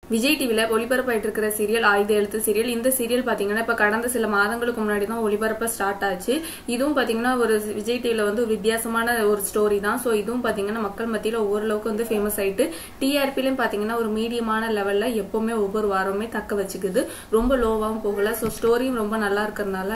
விஜய் டிவில ஒளிபரப்பாயிட்டு இருக்கிற சீரியல் ஆயுத எழுத்து சீரியல் இந்த சீரியல் பாத்தீங்கன்னா இப்ப கடந்த சில மாதங்களுக்கு முன்னாடி தான் ஒளிபரப்ப ஸ்டார்ட் ஆச்சு இதுவும் பாத்தீங்கன்னா ஒரு விஜய் டிவில வந்து ஒரு வித்தியாசமான ஒரு ஸ்டோரி தான் சோ இதுவும் பாத்தீங்கன்னா மக்கள் மத்தியில ஓரளவுக்கு வந்து ஃபேமஸ் ஆயிட்டு டிஆர்பிலையும் பாத்தீங்கன்னா ஒரு மீடியமான லெவல்ல எப்பவுமே ஒவ்வொரு வாரமே தக்க வச்சுக்குது ரொம்ப லோவாவும் போகல சோ ஸ்டோரியும் ரொம்ப நல்லா இருக்கிறதுனால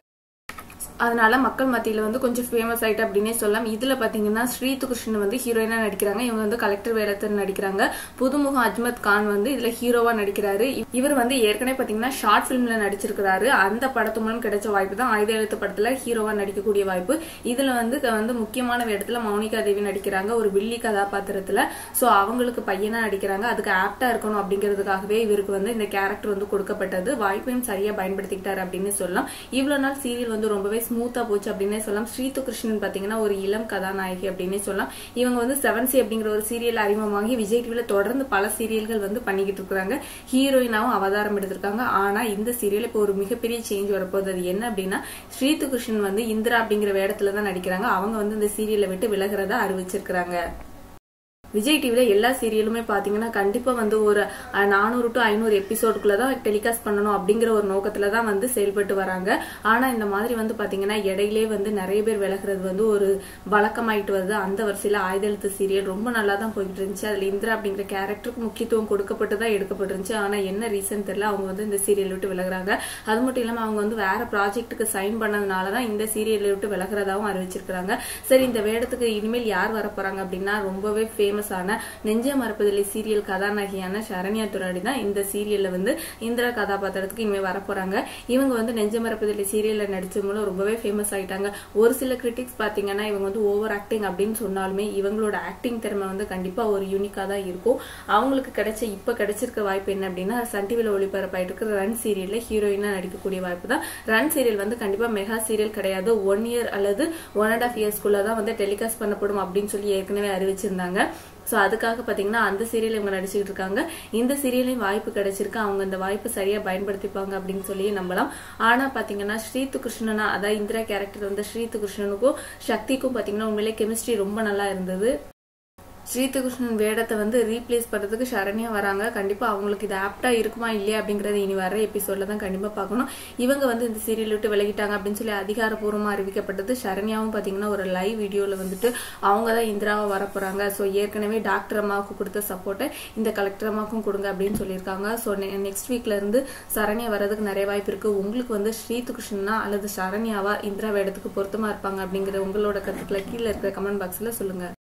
அதனால மக்கள் மத்தியில வந்து கொஞ்சம் ஃபேமஸ் ஆயிட்டு அப்படின்னே சொல்லலாம் இதுல பாத்தீங்கன்னா ஸ்ரீது கிருஷ்ணன் வந்து ஹீரோயினா நடிக்கிறாங்க இவங்க வந்து கலெக்டர் வேடத்தில் நடிக்கிறாங்க புதுமுகம் அஜ்மத் கான் வந்து இதுல ஹீரோவா நடிக்கிறாரு இவர் வந்து ஏற்கனவே பாத்தீங்கன்னா ஷார்ட் பிலிம்ல நடிச்சிருக்கிறாரு அந்த படத்து மூலம் கிடைச்ச வாய்ப்பு தான் ஆயுத எழுத்து படத்துல ஹீரோவா நடிக்கக்கூடிய வாய்ப்பு இதுல வந்து வந்து முக்கியமான வேடத்துல மௌனிகா தேவி நடிக்கிறாங்க ஒரு வில்லி கதாபாத்திரத்துல சோ அவங்களுக்கு பையனா நடிக்கிறாங்க அதுக்கு ஆப்டா இருக்கணும் அப்படிங்கிறதுக்காகவே இவருக்கு வந்து இந்த கேரக்டர் வந்து கொடுக்கப்பட்டது வாய்ப்பையும் சரியா பயன்படுத்திக்கிட்டாரு அப்படின்னு சொல்லலாம் இவ்வளவு நாள் சீரியல் வந்து ரொம்பவே ஸ்மூத்தா போச்சு அப்படின்னே சொல்லலாம் ஸ்ரீது கிருஷ்ணன் பாத்தீங்கன்னா ஒரு இளம் கதாநாயகி அப்படின்னே சொல்லலாம் இவங்க வந்து செவன் சி அப்படிங்கிற ஒரு சீரியல் அறிமுகமாகி விஜய் டிவில தொடர்ந்து பல சீரியல்கள் வந்து பண்ணிக்கிட்டு இருக்காங்க ஹீரோயினாவும் அவதாரம் எடுத்திருக்காங்க ஆனா இந்த சீரியல் இப்போ ஒரு மிகப்பெரிய சேஞ்ச் வரப்போகுது அது என்ன அப்படின்னா ஸ்ரீது கிருஷ்ணன் வந்து இந்திரா அப்படிங்கிற வேடத்துல தான் நடிக்கிறாங்க அவங்க வந்து இந்த சீரியலை விட்டு விலகிறதா அறிவிச்சிருக்கிறாங்க விஜய் டிவில எல்லா சீரியலுமே பாத்தீங்கன்னா கண்டிப்பா வந்து ஒரு நானூறு டு ஐநூறு எபிசோடுக்குள்ள தான் டெலிகாஸ்ட் பண்ணணும் அப்படிங்கிற ஒரு நோக்கத்துல தான் வந்து செயல்பட்டு வராங்க ஆனா இந்த மாதிரி வந்து பாத்தீங்கன்னா இடையிலே வந்து நிறைய பேர் விலகிறது வந்து ஒரு வழக்கமாயிட்டு வருது அந்த வரிசையில ஆயுதெழுத்து சீரியல் ரொம்ப நல்லா தான் போயிட்டு இருந்துச்சு அதுல இந்திரா அப்படிங்கிற கேரக்டருக்கு முக்கியத்துவம் கொடுக்கப்பட்டு தான் எடுக்கப்பட்டிருந்துச்சு ஆனா என்ன ரீசன் தெரியல அவங்க வந்து இந்த சீரியல் விட்டு விலகுறாங்க அது மட்டும் இல்லாம அவங்க வந்து வேற ப்ராஜெக்ட்டுக்கு சைன் பண்ணதுனால தான் இந்த சீரியலை விட்டு விலகிறதாவும் அறிவிச்சிருக்காங்க சரி இந்த வேடத்துக்கு இனிமேல் யார் வர போறாங்க அப்படின்னா ரொம்பவே ஃபேமஸ் ஃபேமஸான நெஞ்ச மரப்பதில்லை சீரியல் கதாநாயகியான சரண்யா துராடி தான் இந்த சீரியல்ல வந்து இந்திரா கதாபாத்திரத்துக்கு இனிமே வரப்போறாங்க இவங்க வந்து நெஞ்ச மரப்பதில்லை சீரியல்ல நடிச்ச மூலம் ரொம்பவே ஃபேமஸ் ஆயிட்டாங்க ஒரு சில கிரிட்டிக்ஸ் பாத்தீங்கன்னா இவங்க வந்து ஓவர் ஆக்டிங் அப்படின்னு சொன்னாலுமே இவங்களோட ஆக்டிங் திறமை வந்து கண்டிப்பா ஒரு யூனிக்கா தான் இருக்கும் அவங்களுக்கு கிடைச்ச இப்ப கிடைச்சிருக்க வாய்ப்பு என்ன அப்படின்னா சன் டிவில ஒளிபரப்பாயிட்டு இருக்கிற ரன் சீரியல்ல ஹீரோயினா நடிக்கக்கூடிய வாய்ப்பு தான் ரன் சீரியல் வந்து கண்டிப்பா மெகா சீரியல் கிடையாது ஒன் இயர் அல்லது ஒன் அண்ட் ஆஃப் இயர்ஸ்க்குள்ள தான் வந்து டெலிகாஸ்ட் பண்ணப்படும் அப்படின்னு சொல்லி ஏற்கனவே அறிவிச்சிருந்தாங்க ஸோ அதுக்காக பார்த்தீங்கன்னா அந்த சீரியல் இவங்க நடிச்சுக்கிட்டு இருக்காங்க இந்த சீரியலையும் வாய்ப்பு கிடைச்சிருக்கு அவங்க அந்த வாய்ப்பு சரியா பயன்படுத்திப்பாங்க அப்படின்னு சொல்லி நம்பலாம் ஆனா பாத்தீங்கன்னா ஸ்ரீத்து கிருஷ்ணனா அதாவது இந்திரா கேரக்டர் வந்து ஸ்ரீத்து கிருஷ்ணனுக்கும் சக்திக்கும் பாத்தீங்கன்னா உண்மையிலே கெமிஸ்ட்ரி ரொம்ப நல்லா இருந்தது ஸ்ரீதகிருஷ்ணன் வேடத்தை வந்து ரீப்ளேஸ் பண்றதுக்கு சரண்யா வராங்க கண்டிப்பா அவங்களுக்கு இது ஆப்டா இருக்குமா இல்லையா அப்படிங்கறது இனி வர எபிசோட்ல தான் கண்டிப்பா பார்க்கணும் இவங்க வந்து இந்த சீரியல் விட்டு விலகிட்டாங்க அப்படின்னு சொல்லி அதிகாரப்பூர்வமா அறிவிக்கப்பட்டது சரண்யாவும் பாத்தீங்கன்னா ஒரு லைவ் வீடியோல வந்துட்டு அவங்க தான் இந்திராவா வர போறாங்க ஸோ ஏற்கனவே டாக்டர் அம்மாவுக்கு கொடுத்த சப்போர்ட்டை இந்த கலெக்டர் அம்மாவுக்கும் கொடுங்க அப்படின்னு சொல்லியிருக்காங்க ஸோ நெக்ஸ்ட் வீக்ல இருந்து சரண்யா வரதுக்கு நிறைய வாய்ப்பு இருக்கு உங்களுக்கு வந்து ஸ்ரீது கிருஷ்ணனா அல்லது சரண்யாவா இந்திரா வேடத்துக்கு பொருத்தமா இருப்பாங்க அப்படிங்கிற உங்களோட கருத்துக்களை கீழே இருக்கிற கமெண்ட் பாக்ஸ்ல சொல்லுங்க